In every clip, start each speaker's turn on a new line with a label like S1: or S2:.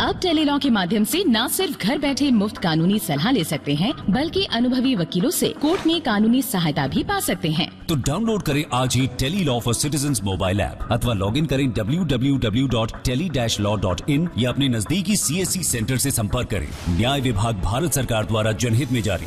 S1: अब टेलीलॉ के माध्यम से न सिर्फ घर बैठे मुफ्त कानूनी सलाह ले सकते हैं बल्कि अनुभवी वकीलों से कोर्ट में कानूनी सहायता भी पा सकते हैं
S2: तो डाउनलोड करें आज ही tele law for citizen mobile app अथवा लॉग इन करें www.tele-law.in या अपने नजदीकी सीएससी सेंटर से संपर्क करें न्याय विभाग भारत सरकार द्वारा जनहित में जारी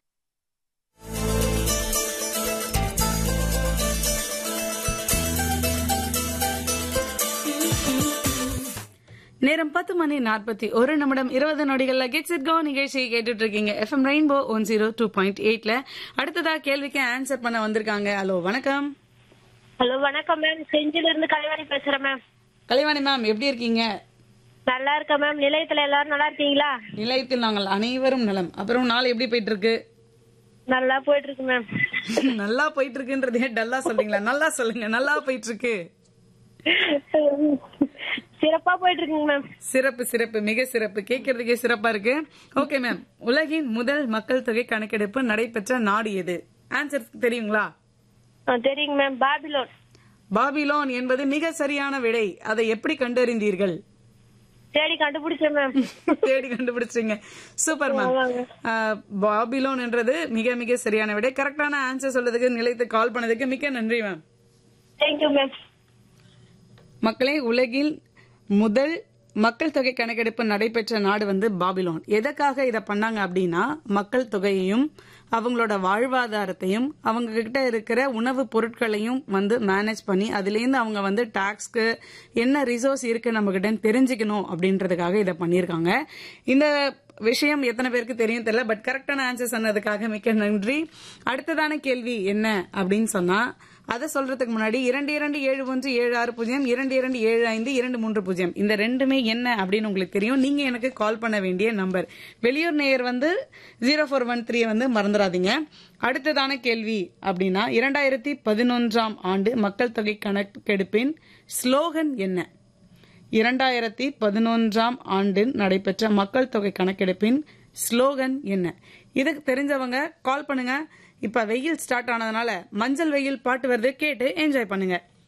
S3: நேரம் பத்து மணி நாற்பத்தி ஒரு நிமிடம் இருபது நொடிகள்ல கெட்ஸ் இட் கோ நிகழ்ச்சியை கேட்டுட்டு இருக்கீங்க FM Rainbow one zero two point எயிட்ல அடுத்ததா கேள்விக்கு ஆன்சர் பண்ண வந்திருக்காங்க ஹலோ வணக்கம்
S4: ஹலோ வணக்கம் மேம் செஞ்சில இருந்து கலைவாணி பேசுறேன் மேம்
S3: கலைவாணி மேம் எப்படி இருக்கீங்க
S4: நல்லா இருக்கேன் மேம் நிலையத்துல எல்லாரும் நல்லா இருக்கீங்களா
S3: நிலையத்தில் நாங்கள் அனைவரும் நலம் அப்புறம் நாள் எப்படி போயிட்டு இருக்கு
S4: நல்லா போயிட்டு இருக்கு மேம்
S3: நல்லா போயிட்டு இருக்குன்றதே டல்லா சொல்றீங்களா நல்லா சொல்லுங்க நல்லா போயிட்டு இருக்கு
S4: சிறப்பா போயிட்டு இருக்குங்க மேம்
S3: சிறப்பு சிறப்பு மிக சிறப்பு கேட்கறதுக்கே சிறப்பா இருக்கு ஓகே மேம் உலகின் முதல் மக்கள் தொகை கணக்கெடுப்பு நடைபெற்ற நாடு எது ஆன்சர் தெரியுங்களா
S4: ஆ, தெரியுங்க மேம் பாபிலோன்
S3: பாபிலோன் என்பது மிக சரியான விடை அதை எப்படி கண்டறிந்தீர்கள்
S4: தேடி கண்டுபிடிச்சேன் மேம்
S3: தேடி கண்டுபிடிச்சீங்க சூப்பர் மேம் பாபிலோன் என்றது மிக மிக சரியான விடை கரெக்டான ஆன்சர் சொல்றதுக்கு நிலைத்து கால் பண்ணதுக்கு மிக்க நன்றி மேம்
S4: தேங்க்யூ மேம்
S3: மக்களே உலகில் முதல் மக்கள் தொகை கணக்கெடுப்பு நடைபெற்ற நாடு வந்து பாபிலோன் எதற்காக இதை பண்ணாங்க அப்படின்னா மக்கள் தொகையையும் அவங்களோட வாழ்வாதாரத்தையும் அவங்க கிட்ட இருக்கிற உணவுப் பொருட்களையும் வந்து மேனேஜ் பண்ணி அதுலேருந்து அவங்க வந்து டாக்ஸ்க்கு என்ன ரிசோர்ஸ் இருக்கு நம்ம கிட்ட தெரிஞ்சுக்கணும் அப்படின்றதுக்காக இதை பண்ணியிருக்காங்க இந்த விஷயம் எத்தனை பேருக்கு தெரியும் தெரியல பட் கரெக்டான ஆன்சர் சொன்னதுக்காக மிக்க நன்றி அடுத்ததான கேள்வி என்ன அப்படின்னு சொன்னா அதை சொல்றதுக்கு முன்னாடி இரண்டு இரண்டு ஏழு ஒன்று ஏழு ஆறு பூஜ்ஜியம் இரண்டு இரண்டு ஏழு ஐந்து இரண்டு மூன்று பூஜ்ஜியம் இந்த ரெண்டுமே என்ன அப்படின்னு உங்களுக்கு தெரியும் நீங்க எனக்கு கால் பண்ண வேண்டிய நம்பர் வெளியூர் நேயர் வந்து ஜீரோ ஃபோர் ஒன் த்ரீ வந்து மறந்துடாதீங்க அடுத்ததான கேள்வி அப்படின்னா இரண்டாயிரத்தி பதினொன்றாம் ஆண்டு மக்கள் தொகை கணக்கெடுப்பின் ஸ்லோகன் என்ன இரண்டாயிரத்தி பதினொன்றாம் ஆண்டில் நடைபெற்ற மக்கள் தொகை கணக்கெடுப்பின் ஸ்லோகன் என்ன இதுக்கு தெரிஞ்சவங்க கால் பண்ணுங்க இப்ப வெயில் ஸ்டார்ட் ஆனதுனால மஞ்சள் வெயில் பாட்டு வருது கேட்டு என்ஜாய் பண்ணுங்க